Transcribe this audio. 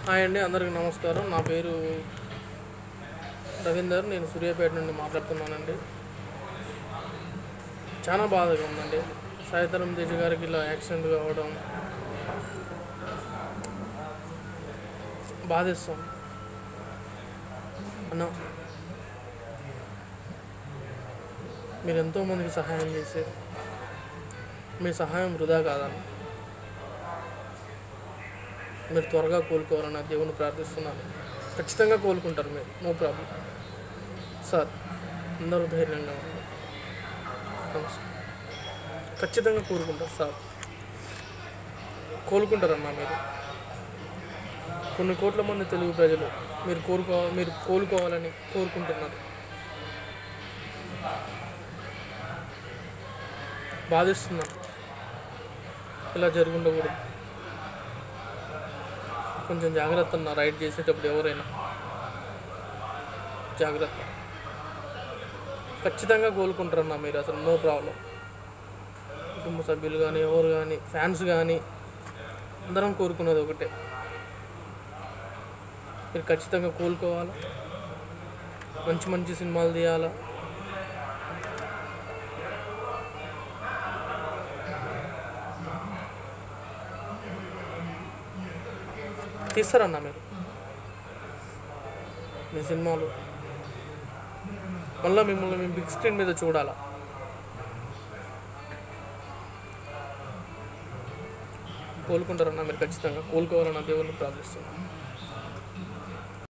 hi అండి అందరికీ నమస్కారం నా పేరు రవీందర్ నేను సూర్యాపేట నుండి మాట్లాడుతున్నానండి చాలా బాధగా ఉందండి సాయితరం తేజ గారికి ఇలా యాక్సిడెంట్ కావడం బాధిస్తాం అన్న మీరు ఎంతోమందికి సహాయం చేశారు మీ సహాయం వృధా కాదన్న మీరు త్వరగా కోలుకోవాలని ఆ దేవుని ప్రార్థిస్తున్నాను ఖచ్చితంగా కోలుకుంటారు మీరు నో ప్రాబ్లం సార్ అందరూ ధైర్యంగా ఉన్నారు నమస్తే ఖచ్చితంగా కోలుకుంటారు సార్ కోలుకుంటారమ్మా మీరు కొన్ని కోట్ల మంది తెలుగు ప్రజలు మీరు కోరుకో మీరు కోలుకోవాలని కోరుకుంటున్నారు బాధిస్తున్నారు ఇలా జరుగుండకూడదు కొంచెం జాగ్రత్త అన్న రైడ్ చేసేటప్పుడు ఎవరైనా జాగ్రత్త ఖచ్చితంగా కోలుకుంటారన్న మీరు అసలు నో ప్రాబ్లం కుటుంబ సభ్యులు కానీ ఎవరు కానీ ఫ్యాన్స్ కానీ అందరం కోరుకున్నది ఒకటే మీరు ఖచ్చితంగా కోలుకోవాలా మంచి మంచి సినిమాలు తీయాలా తీస్తారన్నా మీరు మీ సినిమాలు మళ్ళీ మిమ్మల్ని మేము బిగ్ స్క్రీన్ మీద చూడాలా కోలుకుంటారన్నా మీరు ఖచ్చితంగా కోలుకోవాలన్న దేవుని ప్రార్థిస్తున్నాను